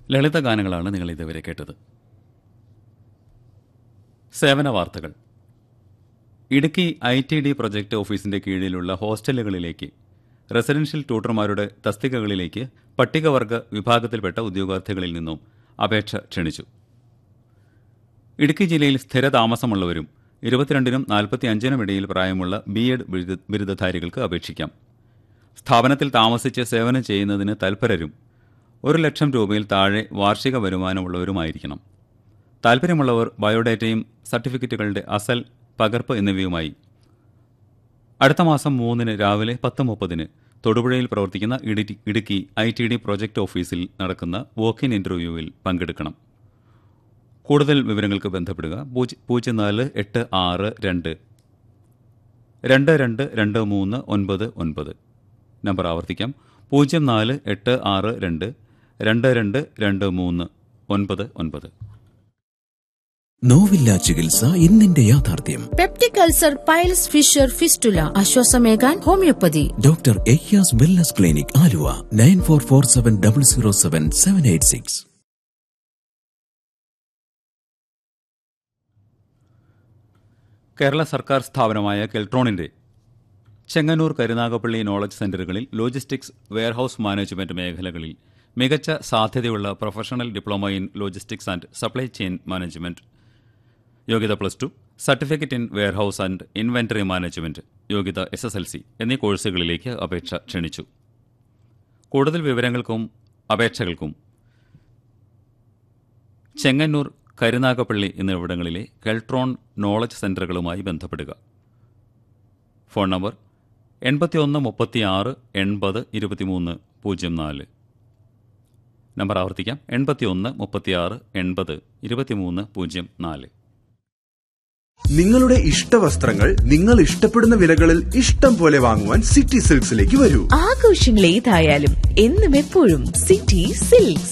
ലളിത ഗാനങ്ങളാണ് നിങ്ങൾ ഇതുവരെ കേട്ടത് സേവന വാർത്തകൾ Idukki I T D project ഓഫീസിന്റെ കീഴിലുള്ള ഹോസ്റ്റലുകളിലേക്ക് റെസിഡൻഷ്യൽ ട്യൂട്ടർമാരുടെ തസ്തികകളിലേക്ക് പട്ടികവർഗ വിഭാഗത്തിൽപ്പെട്ട ഉദ്യോഗാർത്ഥികളിൽ നിന്നും അപേക്ഷ ക്ഷണിച്ചു ഇടുക്കി ജില്ലയിൽ സ്ഥിരതാമസമുള്ളവരും ഇരുപത്തിരണ്ടിനും നാൽപ്പത്തി അഞ്ചിനും ഇടയിൽ പ്രായമുള്ള ബി എഡ് ബിരുദ- ബിരുദധാരികൾക്ക് അപേക്ഷിക്കാം സ്ഥാപനത്തിൽ താമസിച്ച് സേവനം ചെയ്യുന്നതിന് തൽപരരും ഒരു ലക്ഷം രൂപയിൽ താഴെ വാർഷിക വരുമാനമുള്ളവരുമായിരിക്കണം താൽപ്പര്യമുള്ളവർ ബയോഡാറ്റയും സർട്ടിഫിക്കറ്റുകളുടെ അസൽ പകർപ്പ് എന്നിവയുമായി അടുത്ത മാസം മൂന്നിന് രാവിലെ പത്ത് മുപ്പതിന് തൊടുപുഴയിൽ പ്രവർത്തിക്കുന്ന Idukki- Idukki I T D project ഓഫീസിൽ നടക്കുന്ന വോക്ക് ഇൻ ഇന്റർവ്യൂവിൽ പങ്കെടുക്കണം കൂടുതൽ വിവരങ്ങൾക്ക് ബന്ധപ്പെടുക പൂജ്യ- പൂജ്യം നാല് എട്ട് ആറ് രണ്ട് രണ്ട് രണ്ട് രണ്ട് മൂന്ന് ഒൻപത് ഒൻപത് നമ്പർ ആവർത്തിക്കാം പൂജ്യം നാല് എട്ട് ആറ് രണ്ട് രണ്ട് രണ്ട് രണ്ട് മൂന്ന് ഒൻപത് ഒൻപത് നോവില്ല ചികിത്സ ഇന്നിന്റെ യാഥാർത്ഥ്യം peptic ulcer piles fissure fistula ആശ്വാസമേകാൻ homoeopathy doctor Ayyas wellness clinic Aluva nine four four seven double zero seven seven eight six Kerala സർക്കാർ സ്ഥാപനമായ കെൽട്രോണിന്റെ ചെങ്ങന്നൂർ കരുനാഗപ്പള്ളി നോളജ് സെന്ററുകളിൽ ലോജിസ്റ്റിക്സ് വെയർഹൌസ് മാനേജ്മെന്റ് മേഖലകളിൽ മികച്ച സാധ്യതയുള്ള professional diploma in logistics and supply chain management യോഗ്യത plus two certificate in warehouse and inventory management യോഗ്യത S S L C എന്നീ കോഴ്സുകളിലേക്ക് അപേക്ഷ ക്ഷണിച്ചു കൂടുതൽ വിവരങ്ങൾക്കും അപേക്ഷകൾക്കും ചെങ്ങന്നൂർ കരുനാഗപ്പള്ളി എന്നിവിടങ്ങളിലെ കെൽട്രോൺ നോളജ് സെന്ററുകളുമായി ബന്ധപ്പെടുക ഫോൺ നമ്പർ എൺപത്തിയൊന്ന് മുപ്പത്തിയാറ് എൺപത് ഇരുപത്തിമൂന്ന് പൂജ്യം നാല് നമ്പർ ആവർത്തിക്കാം എൺപത്തിയൊന്ന് മുപ്പത്തിയാറ് എൺപത് ഇരുപത്തിമൂന്ന് പൂജ്യം നാല് നിങ്ങളുടെ ഇഷ്ടവസ്ത്രങ്ങൾ നിങ്ങൾ ഇഷ്ടപ്പെടുന്ന വിലകളിൽ ഇഷ്ടം പോലെ വാങ്ങുവാൻ സിറ്റി സിൽക്സിലേക്ക് വരൂ ആഘോഷങ്ങൾ ഏതായാലും എന്നും എപ്പോഴും സിറ്റി സിൽക്സ്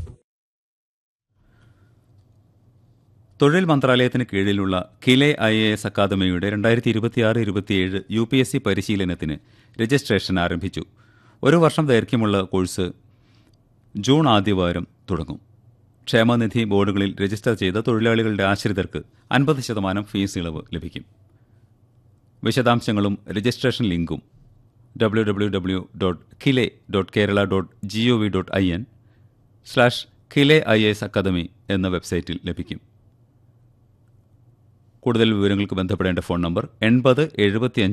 തൊഴിൽ മന്ത്രാലയത്തിന് കീഴിലുള്ള കിലെ ഐ എ എസ് അക്കാദമിയുടെ രണ്ടായിരത്തി ഇരുപത്തിയാറ് ഇരുപത്തിയേഴ് യു പി എസ് സി പരിശീലനത്തിന് രജിസ്ട്രേഷൻ ആരംഭിച്ചു ഒരു വർഷം ദൈർഘ്യമുള്ള കോഴ്സ് ജൂൺ ആദ്യവാരം തുടങ്ങും ക്ഷേമനിധി ബോർഡുകളിൽ രജിസ്റ്റർ ചെയ്ത തൊഴിലാളികളുടെ ആശ്രിതർക്ക് അൻപത് ശതമാനം ഫീസ് ഇളവ് ലഭിക്കും വിശദാംശങ്ങളും രജിസ്ട്രേഷൻ ലിങ്കും W W W dot KILE dot Kerala dot G O V dot I N slash KILE I S academy എന്ന വെബ്സൈറ്റിൽ ലഭിക്കും കൂടുതൽ വിവരങ്ങൾക്ക് ബന്ധപ്പെടേണ്ട ഫോൺ നമ്പർ എൺപത് എഴുപത്തിയഞ്ച്